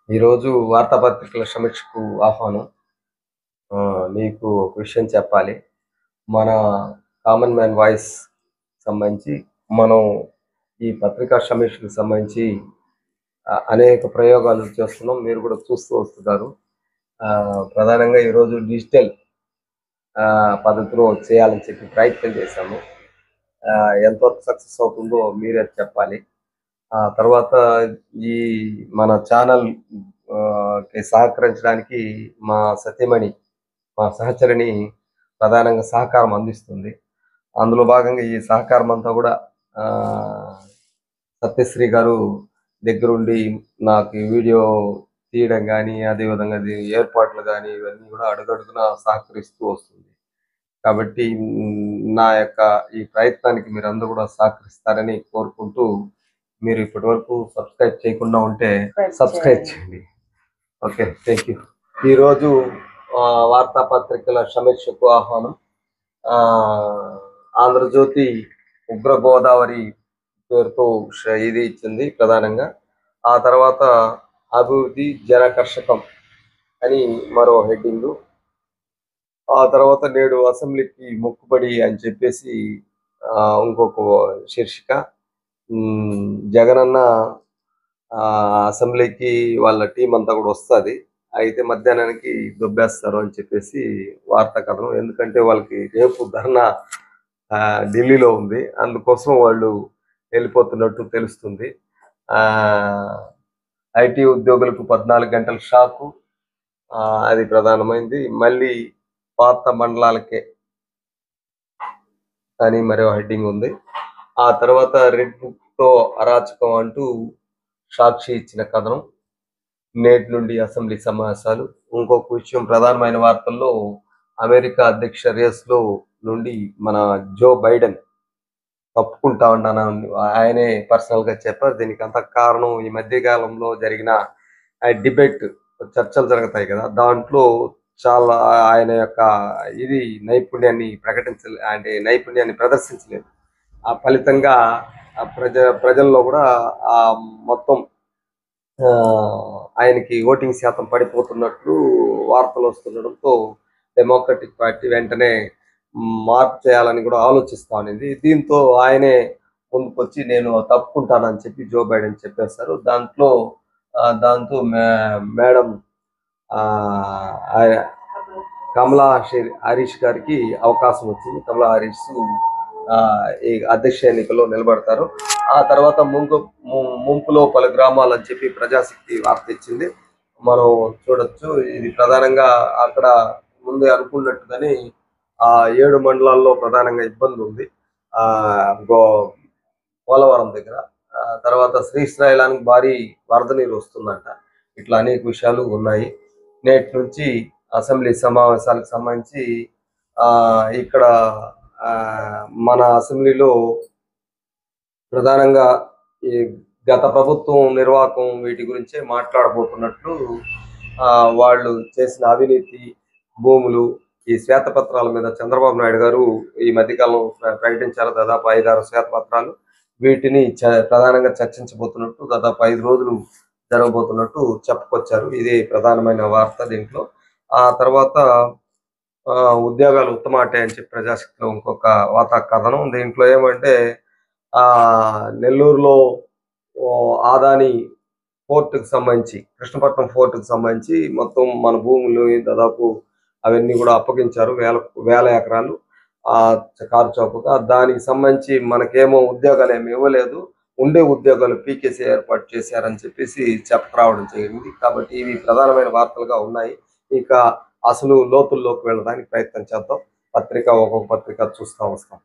ఈరోజు వార్తాపత్రికల సమీక్షకు ఆహ్వానం ఆ, మీకు ఒక విషయం చెప్పాలి మన కామన్ మ్యాన్ వాయిస్ సంబంధించి మనం ఈ పత్రికా సమీక్షకు సంబంధించి ఆ, అనేక ప్రయోగాలు చేస్తున్నాం మీరు కూడా చూస్తూ వస్తున్నారు ఆ, ప్రధానంగా ఈరోజు డిజిటల్ ఆ, పద్ధతిలో చేయాలని చెప్పి ప్రయత్నం చేశాము ఆ, ఎంతవరకు సక్సెస్ అవుతుందో మీరే చెప్పాలి ఆ తర్వాత ఈ మన ఛానల్ ఆ, కి సహకరించడానికి మా సత్యమణి మా సహచరిని ప్రధానంగా సహకారం అందిస్తుంది అందులో భాగంగా ఈ సహకారం అంతా కూడా ఆ, సత్యశ్రీ గారు దగ్గరుండి నాకు ఈ వీడియో తీయడం కానీ అదేవిధంగా దీని ఏర్పాట్లు కానీ ఇవన్నీ కూడా అడుగడుగునా సహకరిస్తూ వస్తుంది కాబట్టి మ్, నా యొక్క ఈ ప్రయత్నానికి మీరు అందరూ కూడా సహకరిస్తారని కోరుకుంటూ మీరు ఇప్పటి వరకు సబ్స్క్రైబ్ చేయకుండా ఉంటే సబ్స్క్రైబ్ చేయండి ఓకే థ్యాంక్ యూ ఈరోజు ఆ, వార్తాపత్రికల సమీక్షకు ఆహ్వానం ఆ, ఆంధ్రజ్యోతి ఉగ్ర గోదావరి పేరుతో ష- ఇది ఇచ్చింది ప్రధానంగా ఆ తర్వాత అభివృద్ధి జనకర్షకం అని మరో హెడ్డింగ్ ఆ తర్వాత నేడు అసెంబ్లీకి మొక్కుబడి అని చెప్పేసి ఆ, ఇంకొక శీర్షిక ఉమ్, జగనన్న ఆ, అసెంబ్లీకి వాళ్ళ టీం అంతా కూడా వస్తుంది అయితే మధ్యాహ్నానికి దొబ్బేస్తారు అని చెప్పేసి వార్తా కథనం ఎందుకంటే వాళ్ళకి రేపు ధర్నా ఆ, ఢిల్లీలో ఉంది అందుకోసం వాళ్ళు వెళ్ళిపోతున్నట్టు తెలుస్తుంది ఆ ఐటీ ఉద్యోగులకు పద్నాలుగు గంటల షాకు ఆ, అది ప్రధానమైంది మళ్ళీ పాత మండలాలకే అని మరో హెడ్డింగ్ ఉంది ఆ తర్వాత రెడ్ బుక్ తో అరాచకం అంటూ సాక్షి ఇచ్చిన కథనం నేటి నుండి అసెంబ్లీ సమావేశాలు ఇంకొక విషయం ప్రధానమైన వార్తల్లో అమెరికా అధ్యక్ష రేస్ లో నుండి మన జో బైడెన్ తప్పుకుంటా ఉన్నాను ఆయనే పర్సనల్ గా చెప్పారు దీనికి అంత కారణం ఈ మధ్య కాలంలో జరిగిన డిబేట్ చర్చలు జరుగుతాయి కదా దాంట్లో చాలా ఆయన యొక్క ఇది నైపుణ్యాన్ని ప్రకటించలే అంటే నైపుణ్యాన్ని ప్రదర్శించలేదు ఆ ఫలితంగా ఆ ప్రజ ప్రజల్లో కూడా ఆ మొత్తం ఆ, ఆయనకి ఓటింగ్ శాతం పడిపోతున్నట్లు వార్తలు వస్తుండడంతో డెమోక్రటిక్ పార్టీ వెంటనే మార్పు చేయాలని కూడా ఆలోచిస్తా ఉన్నది దీంతో ఆయనే ముందుకొచ్చి నేను తప్పుకుంటానని చెప్పి జో బైడెన్ చెప్పేశారు దాంట్లో ఆ, దాంతో మే- మేడం ఆ, ఆయ- కమలా హరి- హరీష్ గారికి అవకాశం వచ్చింది కమలా హరీష్ ఆ, ఈ అధ్యక్ష ఎన్నికల్లో నిలబడతారు ఆ తర్వాత ముందు ము- ముంపులో పలు గ్రామాలు అని చెప్పి ప్రజాశక్తి వార్త ఇచ్చింది మనం చూడొచ్చు ఇది ప్రధానంగా అక్కడ ముందే అనుకున్నట్టుగానే ఆ ఏడు మండలాల్లో ప్రధానంగా ఇబ్బంది ఉంది ఆ గో పోలవరం దగ్గర ఆ తర్వాత శ్రీశైలానికి భారీ వరద నీరు వస్తుందంట ఇట్లా అనేక విషయాలు ఉన్నాయి నేటి నుంచి అసెంబ్లీ సమావేశాలకు సంబంధించి ఆ ఇక్కడ ఆ మన అసెంబ్లీలో ప్రధానంగా ఈ గత ప్రభుత్వం నిర్వాహకం వీటి గురించే మాట్లాడబోతున్నట్లు ఆ, వాళ్ళు చేసిన అవినీతి భూములు ఈ శ్వేతపత్రాల మీద చంద్రబాబు నాయుడు గారు ఈ మధ్యకాలం ప్ర- ప్రకటించారు దాదాపు ఐదారు శ్వేతపత్రాలు వీటిని చ- ప్రధానంగా చర్చించబోతున్నట్టు దాదాపు ఐదు రోజులు జరగబోతున్నట్టు చెప్పుకొచ్చారు ఇది ప్రధానమైన వార్త దీంట్లో ఆ తర్వాత ఆ, ఉద్యోగాలు ఉత్తమాటే అని చెప్పి ప్రజాశక్తిలో ఇంకొక వార్తా కథనం దీంట్లో ఏమంటే ఆ నెల్లూరులో ఓ ఆదాని పోర్టుకు సంబంధించి కృష్ణపట్నం పోర్టుకు సంబంధించి మొత్తం మన భూములు దాదాపు అవన్నీ కూడా అప్పగించారు వేల వేల ఎకరాలు ఆ కారు చౌకగా దానికి సంబంధించి మనకేమో ఉద్యోగాలు ఏమి ఇవ్వలేదు ఉండే ఉద్యోగాలు పీకేసీ ఏర్పాటు చేశారని చెప్పేసి చెప్పరావడం జరిగింది కాబట్టి ఇవి ప్రధానమైన వార్తలుగా ఉన్నాయి ఇక అసలు లోతుల్లోకి వెళ్ళడానికి ప్రయత్నం చేద్దాం పత్రిక ఒక్కొక్క పత్రిక చూస్తా వస్తాం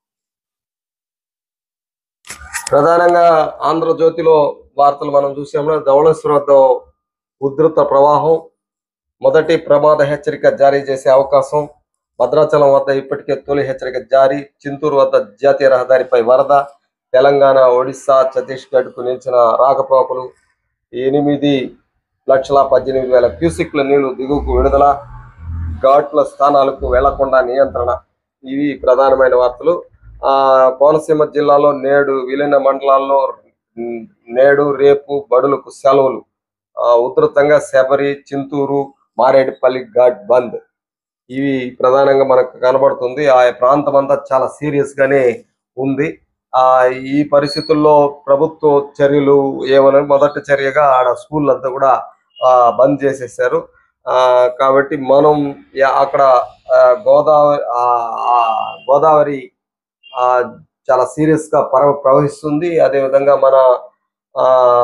ప్రధానంగా ఆంధ్రజ్యోతిలో వార్తలు మనం చూసాము ధవళేశ్వర వద్ద ఉధృత ప్రవాహం మొదటి ప్రమాద హెచ్చరిక జారీ చేసే అవకాశం భద్రాచలం వద్ద ఇప్పటికే తొలి హెచ్చరిక జారీ చింతూరు వద్ద జాతీయ రహదారిపై వరద తెలంగాణ ఒడిశా ఛత్తీస్గఢ్ కు నిలిచిన రాకపోకలు ఎనిమిది లక్షల పద్దెనిమిది వేల క్యూసిక్ల నీళ్లు దిగువకు విడుదల ఘాట్ల స్థానాలకు వెళ్లకుండా నియంత్రణ ఇవి ప్రధానమైన వార్తలు ఆ కోనసీమ జిల్లాలో నేడు విలీన మండలాల్లో ఉమ్, నేడు రేపు బడులకు సెలవులు ఆ, ఉధృతంగా శబరి చింతూరు మారేడుపల్లి ఘాట్ బంద్ ఇవి ప్రధానంగా మనకు కనబడుతుంది ఆ ప్రాంతం అంతా చాలా సీరియస్ గానే ఉంది ఆ ఈ పరిస్థితుల్లో ప్రభుత్వ చర్యలు ఏమని మొదటి చర్యగా ఆడ స్కూల్ అంతా కూడా ఆ, బంద్ చేసేసారు ఆ, కాబట్టి మనం యా- అక్కడ ఆ, గోదావరి ఆ, ఆ, గోదావరి ఆ, చాలా సీరియస్ గా పర ప్రవహిస్తుంది అదేవిధంగా మన ఆ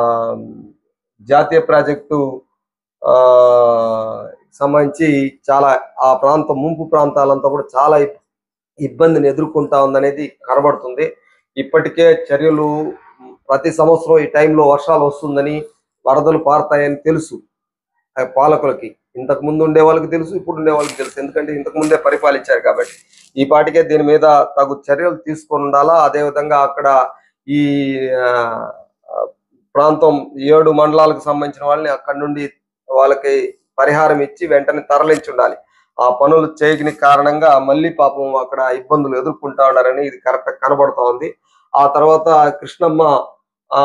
జాతీయ ప్రాజెక్టు ఆ సంబంధించి చాలా ఆ ప్రాంతం ముంపు ప్రాంతాలంతా కూడా చాలా ఇబ్- ఇబ్బందిని ఎదుర్కొంటా ఉందనేది కనబడుతుంది ఇప్పటికే చర్యలు ప్రతి సంవత్సరం ఈ టైంలో వర్షాలు వస్తుందని వరదలు పారుతాయని తెలుసు ఆ పాలకులకి ఇంతకు ముందు ఉండే వాళ్ళకి తెలుసు ఇప్పుడు ఉండే వాళ్ళకి తెలుసు ఎందుకంటే ఇంతకు ముందే పరిపాలించారు కాబట్టి ఈ పాటికే దీని మీద తగు చర్యలు తీసుకొని ఉండాలా అదేవిధంగా అక్కడ ఈ ఆ, ఆ, ప్రాంతం ఏడు మండలాలకు సంబంధించిన వాళ్ళని అక్కడి నుండి వాళ్ళకి పరిహారం ఇచ్చి వెంటనే తరలించి ఉండాలి ఆ పనులు చేయని కారణంగా మళ్ళీ పాపం అక్కడ ఇబ్బందులు ఎదుర్కొంటా ఉన్నారని ఇది కరెక్ట్ కనబడుతా ఉంది ఆ తర్వాత కృష్ణమ్మ ఆ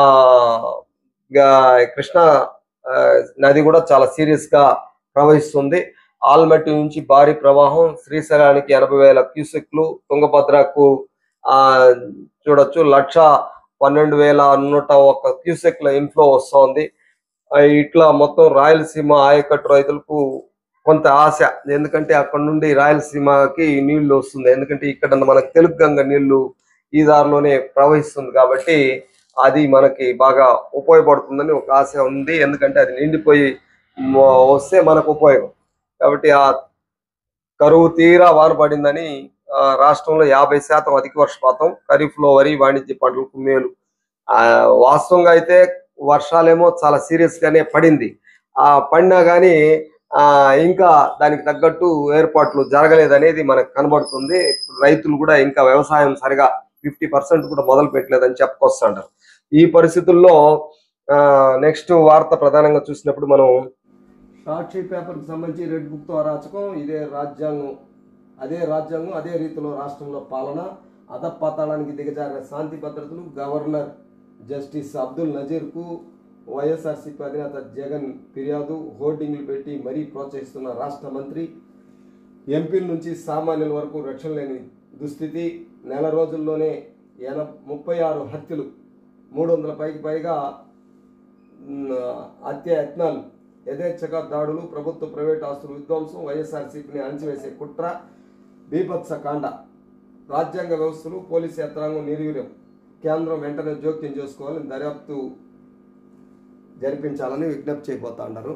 గా- కృష్ణ ఆ, నది కూడా చాలా సీరియస్ గా ప్రవహిస్తుంది ఆల్మట్టి నుంచి భారీ ప్రవాహం శ్రీశైలానికి ఎనభై వేల క్యూసెక్లు తుంగభద్రకు ఆ చూడొచ్చు లక్ష పన్నెండు వేల నూట ఒక్క క్యూసెక్ల ఇన్ఫ్లో వస్తోంది ఆ, ఇట్లా మొత్తం రాయలసీమ ఆయకట్టు రైతులకు కొంత ఆశ ఎందుకంటే అక్కడ నుండి రాయలసీమకి నీళ్లు వస్తుంది ఎందుకంటే ఇక్కడ మనకు తెలుగు గంగ నీళ్లు ఈ దారిలోనే ప్రవహిస్తుంది కాబట్టి అది మనకి బాగా ఉపయోగపడుతుందని ఒక ఆశ ఉంది ఎందుకంటే అది నిండిపోయి మ- వస్తే మనకు ఉపయోగం కాబట్టి ఆ కరువు తీరా వాన పడిందని ఆ, రాష్ట్రంలో యాభై శాతం అధిక వర్షపాతం ఖరీఫ్ లో వరి వాణిజ్య పంటలకు మేలు ఆ, వాస్తవంగా అయితే వర్షాలేమో చాలా సీరియస్ గానే పడింది ఆ పడినా గానీ ఆ ఇంకా దానికి తగ్గట్టు ఏర్పాట్లు జరగలేదనేది మనకు కనబడుతుంది రైతులు కూడా ఇంకా వ్యవసాయం సరిగా ఫిఫ్టీ పర్సెంట్ కూడా మొదలు పెట్టలేదని చెప్పుకొస్తుంటారు ఈ పరిస్థితుల్లో నెక్స్ట్ వార్త ప్రధానంగా చూసినప్పుడు మనం సాక్షి పేపర్కి సంబంధించి రెడ్ బుక్ తో అరాచకం ఇదే రాజ్యాంగం అదే రాజ్యాంగం అదే రీతిలో రాష్ట్రంలో పాలన అధపాతాళానికి దిగజారిన శాంతి భద్రతలు గవర్నర్ జస్టిస్ అబ్దుల్ నజీర్కు వైఎస్ఆర్సీపీ అధినేత జగన్ ఫిర్యాదు హోర్డింగ్లు పెట్టి మరీ ప్రోత్సహిస్తున్న రాష్ట్ర మంత్రి ఎంపీల నుంచి సామాన్యుల వరకు రక్షణ లేని దుస్థితి నెల రోజుల్లోనే ఎన ముప్పై ఆరు హత్యలు మూడు వందల పైకి పైగా మ్, హత్య యత్నాలు యథేచ్ఛగా దాడులు ప్రభుత్వ ప్రైవేట్ ఆస్తుల విధ్వంసం వైఎస్ఆర్సీపీని అణచివేసే కుట్ర బీభత్స కాండ రాజ్యాంగ వ్యవస్థలు పోలీసు యంత్రాంగం నిర్వీర్యం కేంద్రం వెంటనే జోక్యం చేసుకోవాలని దర్యాప్తు జరిపించాలని విజ్ఞప్తి చేయబోతా ఉన్నారు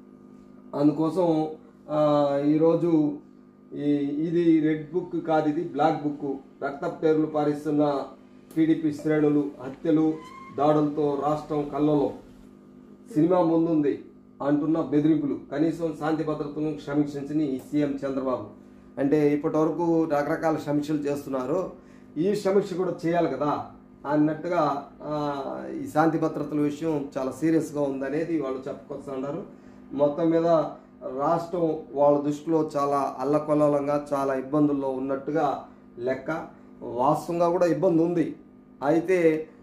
అందుకోసం ఆ, ఈరోజు ఈ ఇది రెడ్ బుక్ కాదు ఇది బ్లాక్ బుక్ రక్త పేర్లు పారిస్తున్న టీడీపీ శ్రేణులు హత్యలు దాడులతో రాష్ట్రం కల్లలో సినిమా ముందుంది అంటున్న బెదిరింపులు కనీసం శాంతి భద్రతను సమీక్షించని సీఎం చంద్రబాబు అంటే ఇప్పటి వరకు రకరకాల సమీక్షలు చేస్తున్నారు ఈ సమీక్ష కూడా చేయాలి కదా అన్నట్టుగా ఆ, ఈ శాంతి భద్రతల విషయం చాలా సీరియస్గా ఉందనేది వాళ్ళు చెప్పుకొస్తున్నారు మొత్తం మీద రాష్ట్రం వాళ్ళ దృష్టిలో చాలా అల్లకొల్లంగా చాలా ఇబ్బందుల్లో ఉన్నట్టుగా లెక్క వాస్తవంగా కూడా ఇబ్బంది ఉంది అయితే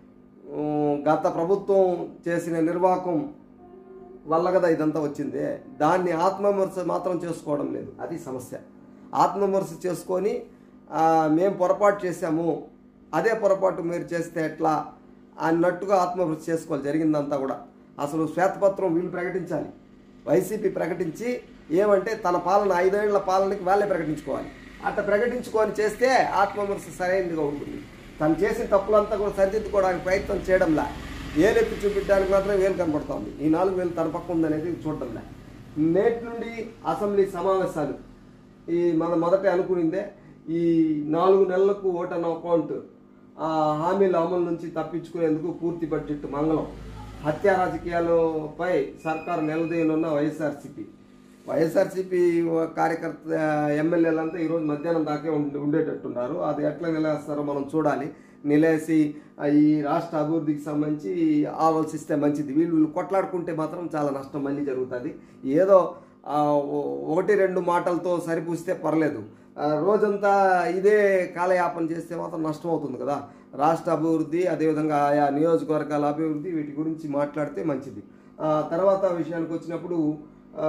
ఉమ్, గత ప్రభుత్వం చేసిన నిర్వాహకం వల్ల కదా ఇదంతా వచ్చింది దాన్ని ఆత్మవిమర్శ మాత్రం చేసుకోవడం లేదు అది సమస్య ఆత్మవిమర్శ చేసుకొని ఆ, మేము పొరపాటు చేశాము అదే పొరపాటు మీరు చేస్తే ఎట్లా అన్నట్టుగా ఆత్మవిమర్శ చేసుకోవాలి జరిగిందంతా కూడా అసలు శ్వేతపత్రం వీళ్ళు ప్రకటించాలి వైసీపీ ప్రకటించి ఏమంటే తన పాలన ఐదేళ్ల పాలనకి వాళ్ళే ప్రకటించుకోవాలి అట్లా ప్రకటించుకొని చేస్తే ఆత్మవిమర్శ సరైనదిగా ఉంటుంది తను చేసిన తప్పులంతా కూడా సరిదిద్దుకోవడానికి ప్రయత్నం చేయడంలా వేలెత్తి చూపించడానికి మాత్రం వేలు కనపడుతోంది ఈ నాలుగు వేలు తన పక్క ఉందనేది చూడడంలే నేటి నుండి అసెంబ్లీ సమావేశాలు ఈ మన మొదట అనుకునిందే ఈ నాలుగు నెలలకు ఓటన్ అకౌంట్ ఆ హామీల అమలు నుంచి తప్పించుకునేందుకు పూర్తి బడ్జెట్ మంగళం హత్యా రాజకీయాలపై సర్కారు నిలదీయనున్న వైఎస్ఆర్సీపీ వైఎస్ఆర్సీపీ కార్యకర్త ఎమ్మెల్యేలంతా ఈరోజు మధ్యాహ్నం దాకే ఉండే ఉండేటట్టున్నారు అది ఎట్లా నిలేస్తారో మనం చూడాలి నిలేసి ఆ, ఈ రాష్ట్ర అభివృద్ధికి సంబంధించి ఆలోచిస్తే మంచిది వీళ్ళు వీళ్ళు కొట్లాడుకుంటే మాత్రం చాలా నష్టం మళ్ళీ జరుగుతుంది ఏదో ఆ, ఓ- ఒకటి రెండు మాటలతో సరిపూస్తే పర్లేదు ఆ, రోజంతా ఇదే కాలయాపన చేస్తే మాత్రం నష్టం అవుతుంది కదా రాష్ట్ర అభివృద్ధి అదేవిధంగా ఆయా నియోజకవర్గాల అభివృద్ధి వీటి గురించి మాట్లాడితే మంచిది ఆ తర్వాత విషయానికి వచ్చినప్పుడు ఆ,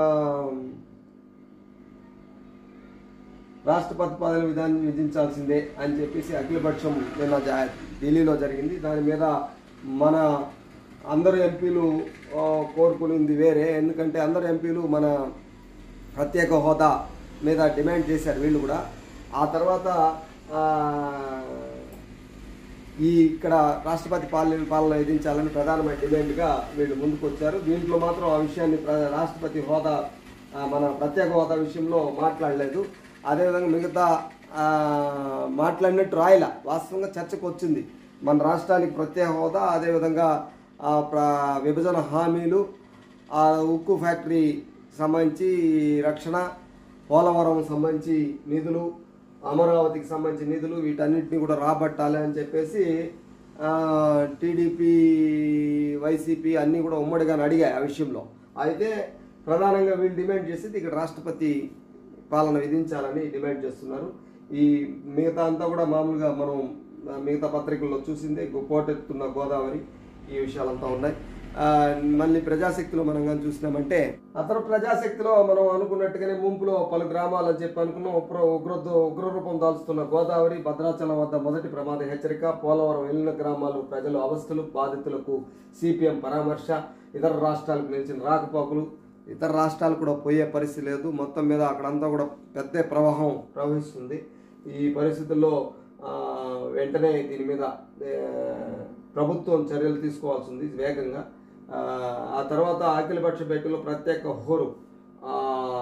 రాష్ట్రపతి పదవి విధానం విధించాల్సిందే అని చెప్పేసి అఖిలపక్షం నిన్న జా- ఢిల్లీలో జరిగింది దాని మీద మన అందరు ఎంపీలు ఆ, కోరుకునింది వేరే ఎందుకంటే అందరు ఎంపీలు మన ప్రత్యేక హోదా మీద డిమాండ్ చేశారు వీళ్ళు కూడా ఆ తర్వాత ఆ, ఈ ఇక్కడ రాష్ట్రపతి పాలన పాలన విధించాలని ప్రధానమైన డిమాండ్గా వీళ్ళు ముందుకు వచ్చారు దీంట్లో మాత్రం ఆ విషయాన్ని ప్ర- రాష్ట్రపతి హోదా ఆ, మన ప్రత్యేక హోదా విషయంలో మాట్లాడలేదు అదేవిధంగా మిగతా ఆ, మాట్లాడినట్టు రాయల వాస్తవంగా చర్చకు వచ్చింది మన రాష్ట్రానికి ప్రత్యేక హోదా అదేవిధంగా ఆ, ప్ర- విభజన హామీలు ఆ ఉక్కు ఫ్యాక్టరీ సంబంధించి రక్షణ పోలవరం సంబంధించి నిధులు అమరావతికి సంబంధించిన నిధులు వీటన్నిటిని కూడా రాబట్టాలి అని చెప్పేసి టీడీపీ వైసీపీ అన్నీ కూడా ఉమ్మడిగానే అడిగాయి ఆ విషయంలో అయితే ప్రధానంగా వీళ్ళు డిమాండ్ చేసేది ఇక్కడ రాష్ట్రపతి పాలన విధించాలని డిమాండ్ చేస్తున్నారు ఈ మిగతా అంతా కూడా మామూలుగా మనం ఆ, మిగతా పత్రికల్లో చూసిందే గో- పోటెత్తున్న గోదావరి ఈ విషయాలంతా ఉన్నాయి ఆ, మళ్ళీ ప్రజాశక్తిలో మనం కానీ చూసినామంటే అతను ప్రజాశక్తిలో మనం అనుకున్నట్టుగానే ముంపులో పలు గ్రామాలు అని చెప్పి అనుకున్నాం ఉగ్ర ఉగ్ర ఉగ్రరూపం దాల్చుతున్న గోదావరి భద్రాచలం వద్ద మొదటి ప్రమాద హెచ్చరిక పోలవరం వెళ్ళిన గ్రామాలు ప్రజలు అవస్థలు బాధితులకు సిపిఎం పరామర్శ ఇతర రాష్ట్రాలకు నిలిచిన రాకపోకలు ఇతర రాష్ట్రాలు కూడా పోయే పరిస్థితి లేదు మొత్తం మీద అక్కడంతా కూడా పెద్ద ప్రవాహం ప్రవహిస్తుంది ఈ పరిస్థితుల్లో ఆ, వెంటనే దీని మీద ఏ, ప్రభుత్వం చర్యలు తీసుకోవాల్సి ఉంది వేగంగా ఆ, ఆ తర్వాత అఖిలపక్ష భేటీలో ప్రత్యేక హోరు ఆ,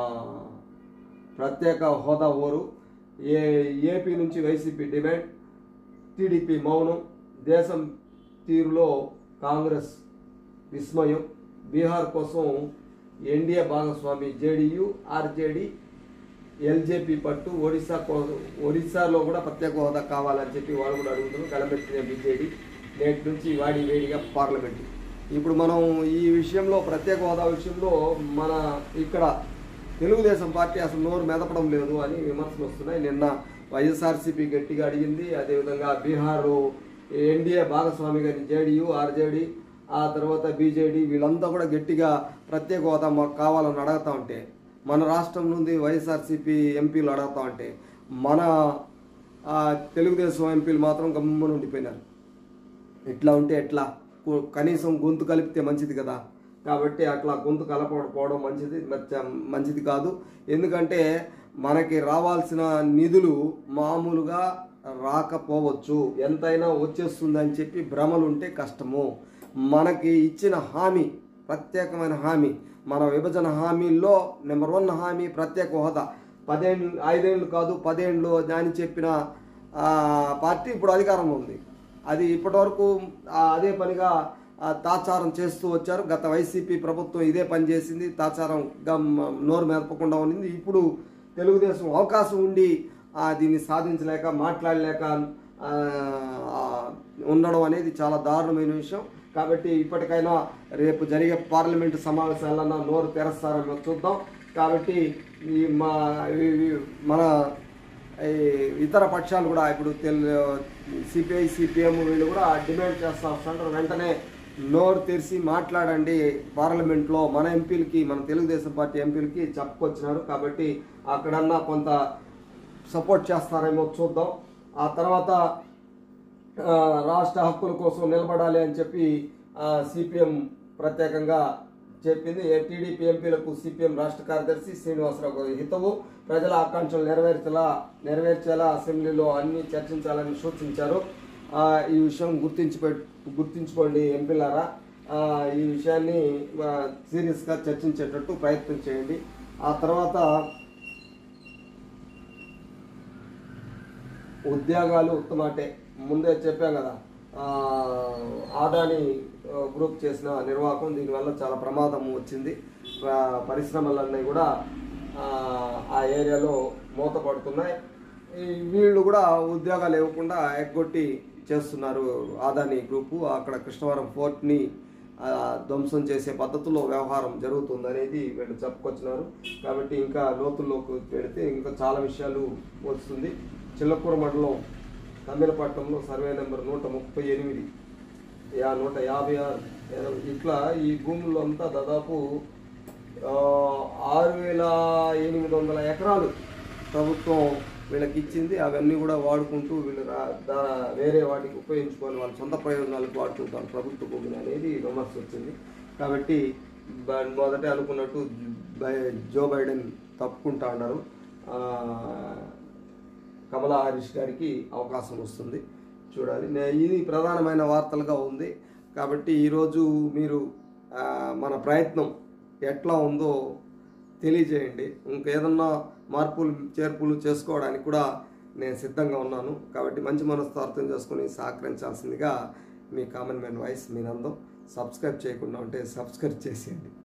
ప్రత్యేక హోదా హోరు ఏ ఏపీ నుంచి వైసీపీ డిమాండ్ టీడీపీ మౌనం దేశం తీరులో కాంగ్రెస్ విస్మయం బీహార్ కోసం ఎన్డీఏ భాగస్వామి జేడీయూ ఆర్జేడీ ఎల్జేపీ పట్టు ఒడిశా కోసం ఒడిశాలో కూడా ప్రత్యేక హోదా కావాలని చెప్పి వాళ్ళు కూడా అడుగుతున్నారు గలమెత్తిన బీజేడీ నేటి నుంచి వాడి వేడిగా పార్లమెంటు ఇప్పుడు మనం ఈ విషయంలో ప్రత్యేక హోదా విషయంలో మన ఇక్కడ తెలుగుదేశం పార్టీ అసలు నోరు మెదపడం లేదు అని విమర్శలు వస్తున్నాయి నిన్న వైఎస్ఆర్సీపీ గట్టిగా అడిగింది అదేవిధంగా బీహార్ ఎన్డీఏ భాగస్వామి గారి జేడీయూ ఆర్జేడీ ఆ తర్వాత బీజేడీ వీళ్ళంతా కూడా గట్టిగా ప్రత్యేక హోదా మాకు కావాలని అడుగుతా ఉంటే మన రాష్ట్రం నుండి వైఎస్ఆర్సీపీ ఎంపీలు అడుగుతా ఉంటే మన ఆ, తెలుగుదేశం ఎంపీలు మాత్రం గమ్మున ఉండిపోయినారు ఇట్లా ఉంటే ఎట్లా కు- కనీసం గొంతు కలిపితే మంచిది కదా కాబట్టి అట్లా గొంతు కలపకపోవడం మంచిది మచ్చ- మంచిది కాదు ఎందుకంటే మనకి రావాల్సిన నిధులు మామూలుగా రాకపోవచ్చు ఎంతైనా వచ్చేస్తుందని చెప్పి భ్రమలు ఉంటే కష్టము మనకి ఇచ్చిన హామీ ప్రత్యేకమైన హామీ మన విభజన హామీల్లో నెంబర్ వన్ హామీ ప్రత్యేక హోదా పదేళ్ళు ఐదేళ్ళు కాదు పదేళ్ళు అని చెప్పిన ఆ, పార్టీ ఇప్పుడు అధికారంలో ఉంది అది ఇప్పటివరకు ఆ, అదే పనిగా ఆ, తాచారం చేస్తూ వచ్చారు గత వైసీపీ ప్రభుత్వం ఇదే పని చేసింది తాచారం గమ్ నోరు మెదపకుండా ఉన్నింది ఇప్పుడు తెలుగుదేశం అవకాశం ఉండి ఆ, దీన్ని సాధించలేక మాట్లాడలేక ఆ, ఆ, ఉండడం అనేది చాలా దారుణమైన విషయం కాబట్టి ఇప్పటికైనా రేపు జరిగే పార్లమెంటు సమావేశాలన్నా నోరు తెరస్తారని చూద్దాం కాబట్టి ఈ మా ఈ- ఈ మన ఈ ఇతర పక్షాలు కూడా ఇప్పుడు తెలు సిపిఐ సిపిఎం వీళ్ళు కూడా డిమాండ్ చేస్తూ వస్తుంటారు వెంటనే నోరు తెరిచి మాట్లాడండి పార్లమెంట్లో మన ఎంపీలకి మన తెలుగుదేశం పార్టీ ఎంపీలకి చెప్పుకొచ్చినారు కాబట్టి అక్కడన్నా కొంత సపోర్ట్ చేస్తారేమో చూద్దాం ఆ తర్వాత ఆ, రాష్ట్ర హక్కుల కోసం నిలబడాలి అని చెప్పి సిపిఎం ప్రత్యేకంగా చెప్పింది ఏ టీడీపీ ఎంపీలకు సిపిఎం రాష్ట్ర కార్యదర్శి శ్రీనివాసరావు గారి హితవు ప్రజల ఆకాంక్షలు నెరవేర్చేలా నెరవేర్చేలా అసెంబ్లీలో అన్ని చర్చించాలని సూచించారు ఆ, ఈ విషయం గుర్తించి గుర్తించుకోండి ఎంపీలారా ఆ, ఈ విషయాన్ని ఆ, సీరియస్గా చర్చించేటట్టు ప్రయత్నం చేయండి ఆ తర్వాత ఉద్యోగాలు ఉత్తమాటే ముందే చెప్పాం కదా ఆ, ఆదాని ఆ, గ్రూప్ చేసిన నిర్వాహకం దీనివల్ల చాలా ప్రమాదం వచ్చింది ఆ, పరిశ్రమలన్నీ కూడా ఆ, ఆ ఏరియాలో మూతపడుతున్నాయి ఈ వీళ్ళు కూడా ఉద్యోగాలు ఇవ్వకుండా ఎగ్గొట్టి చేస్తున్నారు ఆదాని గ్రూపు అక్కడ కృష్ణవరం ఫోర్ట్ని ఆ, ధ్వంసం చేసే పద్ధతిలో వ్యవహారం జరుగుతుంది అనేది వీళ్ళు చెప్పుకొచ్చినారు కాబట్టి ఇంకా లోతుల్లోకి పెడితే ఇంకా చాలా విషయాలు వస్తుంది చిల్లకూర మండలం తమిళపట్నంలో సర్వే నెంబర్ నూట ముప్పై ఎనిమిది యా నూట యాభై ఆరు ఇట్లా ఈ భూముల్లో అంతా దాదాపు ఆ, ఆరు వేల ఎనిమిది వందల ఎకరాలు ప్రభుత్వం వీళ్ళకి ఇచ్చింది అవన్నీ కూడా వాడుకుంటూ వీళ్ళు రా- దా- వేరే వాటికి ఉపయోగించుకొని వాళ్ళ సొంత ప్రయోజనాలకు వాడుకుంటారు ప్రభుత్వ భూమిని అనేది విమర్శ వచ్చింది కాబట్టి బ- మొదట అనుకున్నట్టు బై- జో బైడెన్ తప్పుకుంటా అన్నారు ఆ, కమలా హారిస్ గారికి అవకాశం వస్తుంది చూడాలి నే- ఇది ప్రధానమైన వార్తలుగా ఉంది కాబట్టి ఈరోజు మీరు ఆ, మన ప్రయత్నం ఎట్లా ఉందో తెలియజేయండి ఇంకేదన్నా మార్పులు చేర్పులు చేసుకోవడానికి కూడా నేను సిద్ధంగా ఉన్నాను కాబట్టి మంచి మనసుతో అర్థం చేసుకుని సహకరించాల్సిందిగా మీ కామన్ మ్యాన్ వాయిస్ మీ నందం సబ్స్క్రైబ్ చేయకుండా ఉంటే సబ్స్క్రైబ్ చేసేయండి